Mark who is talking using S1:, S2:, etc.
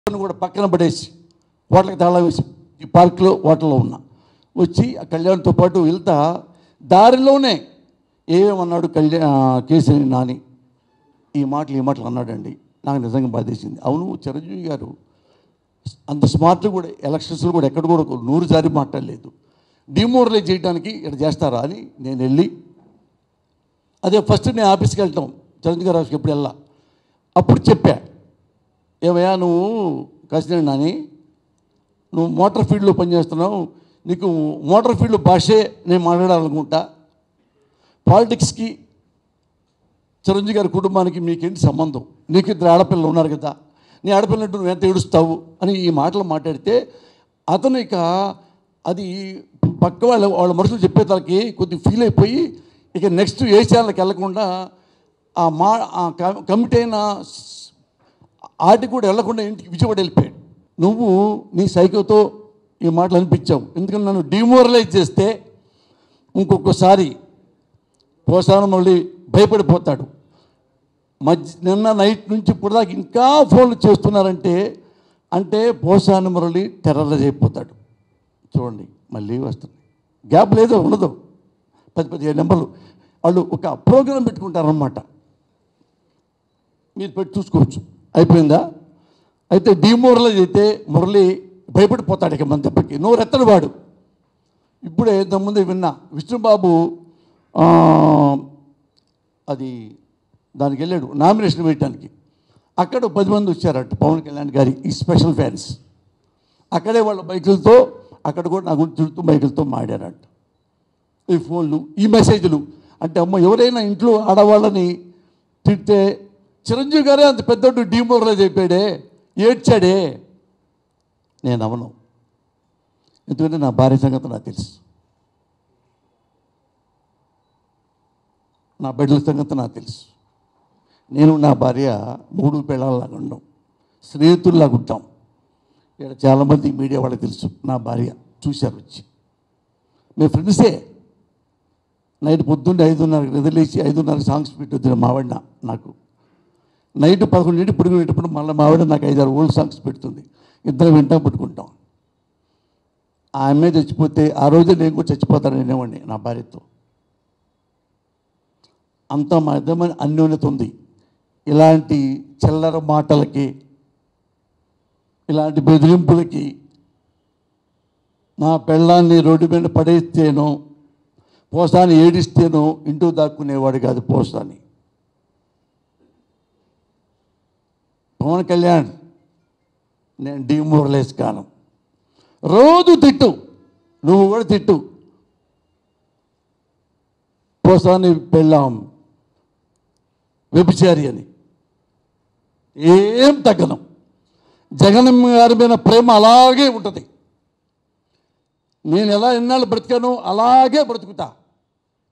S1: phone కూడా పక్కన పడేసి హోటల్కి తాళం వేసి ఈ పార్క్లో హోటల్లో ఉన్నా వచ్చి ఆ కళ్యాణ్తో పాటు వెళ్తా దారిలోనే ఏమన్నాడు కళ్యాణ్ కేసరి నాని ఈ మాటలు ఈ మాటలు అన్నాడండి నాకు నిజంగా బాధేసింది అవును చిరంజీవి గారు అంత స్మార్ట్ కూడా ఎలక్షన్స్లో కూడా ఎక్కడ కూడా ఒక నూరు సారి మాట్లాడలేదు డిమోరలైజ్ చేయడానికి ఇక్కడ చేస్తారా అని నేను వెళ్ళి అదే ఫస్ట్ నేను ఆఫీస్కి వెళ్తాం చిరంజీవి గారు ఆఫీస్కి ఎప్పుడు వెళ్ళా అప్పుడు చెప్పా ఏమయ్యా నువ్వు కాసిన నాని నువ్వు మోటార్ ఫీల్డ్లో పనిచేస్తున్నావు నీకు మోటార్ ఫీల్డ్ భాషే నేను మాట్లాడాలనుకుంటా పాలిటిక్స్కి చిరంజీవి గారి కుటుంబానికి మీకేంటి సంబంధం నీకు ఇద్దరు ఆడపిల్లలు ఉన్నారు కదా నీ ఆడపిల్లంటూ నువ్వు ఎంత ఏడుస్తావు అని ఈ మాటలు మాట్లాడితే అతను ఇక అది పక్క వాళ్ళ వాళ్ళ మనుషులు చెప్పేదానికి కొద్ది ఫీల్ అయిపోయి ఇక నెక్స్ట్ ఏ ఛానల్కి వెళ్ళకుండా ఆ మా ఆ కమి- కమిటీ అయిన ఆటికి కూడా వెళ్ళకుండా ఇంటికి విజయవాడ వెళ్ళిపోయాడు నువ్వు నీ సైకోతో ఈ మాటలు అనిపించావు ఎందుకంటే నన్ను డిమోరలైజ్ చేస్తే ఇంకొకసారి పోసాను మళ్ళీ భయపడిపోతాడు మధ్య నిన్న నైట్ నుంచి ఇప్పుడు దాకా ఇంకా ఫోన్లు చేస్తున్నారంటే అంటే పోసాను మురళి టెర్రరైజ్ అయిపోతాడు చూడండి మళ్ళీ వస్తుంది గ్యాప్ లేదో ఉండదు పది పదిహేను నెంబర్లు వాళ్ళు ఒక ప్రోగ్రాం పెట్టుకుంటారనమాట మీరు పెట్టి చూసుకోవచ్చు అయిపోయిందా అయితే డిమోరలైజ్ అయితే మురళి భయపడిపోతాడు ఇక మన దెబ్బకి నోరెత్తడు వాడు ఇప్పుడే ఇంతకుముందు విన్నా విష్ణుబాబు ఆ, అది దానికి వెళ్ళాడు నామినేషన్ వేయటానికి అక్కడ పది మంది వచ్చారట పవన్ కళ్యాణ్ గారి ఈ స్పెషల్ ఫ్యాన్స్ అక్కడే వాళ్ళ బైకులతో అక్కడ కూడా నా గురించి తిరుగుతూ బైకులతో మాడారంట ఈ ఫోన్లు ఈ మెసేజ్లు అంటే అమ్మ ఎవరైనా ఇంట్లో ఆడవాళ్ళని తిడితే చిరంజీవి గారే అంత పెద్దోడు డీమోరలైజ్ అయిపోయాడే ఏడ్చాడే నేను అవను ఎందుకంటే నా భార్య సంగతి నాకు తెలుసు నా బిడ్డల సంగతి నాకు తెలుసు నేను నా భార్య మూడు పిల్లల్లాగా ఉండం స్నేహితుల్లాగా ఉంటాం ఇక్కడ చాలామంది మీడియా వాళ్ళకి తెలుసు నా భార్య చూశారు వచ్చి మేము ఫ్రెండ్సే నైట్ పొద్దున్నే ఐదున్నరకు నిద్రలేసి ఐదున్నరకు సాంగ్స్ పెట్టొద్దు మావాడిన నాకు నైట్ పదకొండింటి పడుకునేటప్పుడు మళ్ళీ మావిడ నాకు ఐదారు ఓల్డ్ సాంగ్స్ పెడుతుంది ఇద్దరం వింటాం పట్టుకుంటాం ఆ అమ్మాయి చచ్చిపోతే ఆ రోజే నేను కూడా చచ్చిపోతాను అనేవాడిని నా భార్యతో అంత మా ఇద్దరి అన్యోన్యత ఉంది ఇలాంటి చిల్లర మాటలకి ఇలాంటి బెదిరింపులకి నా పెళ్ళాన్ని రోడ్డు మీద పడేస్తేనో పోసాని ఏడిస్తేనో ఇంటూ దాక్కునేవాడు కాదు పోసాని పవన్ కళ్యాణ్ నేను డిమోరలైజ్ కాను రోజు తిట్టు నువ్వు కూడా తిట్టు పోసాని పెళ్ళాం వ్యభిచారి అని ఏం తగ్గను జగన్ గారి మీద ప్రేమ అలాగే ఉంటుంది నేను ఎలా ఎన్నాళ్ళు బ్రతికానో అలాగే బ్రతుకుతా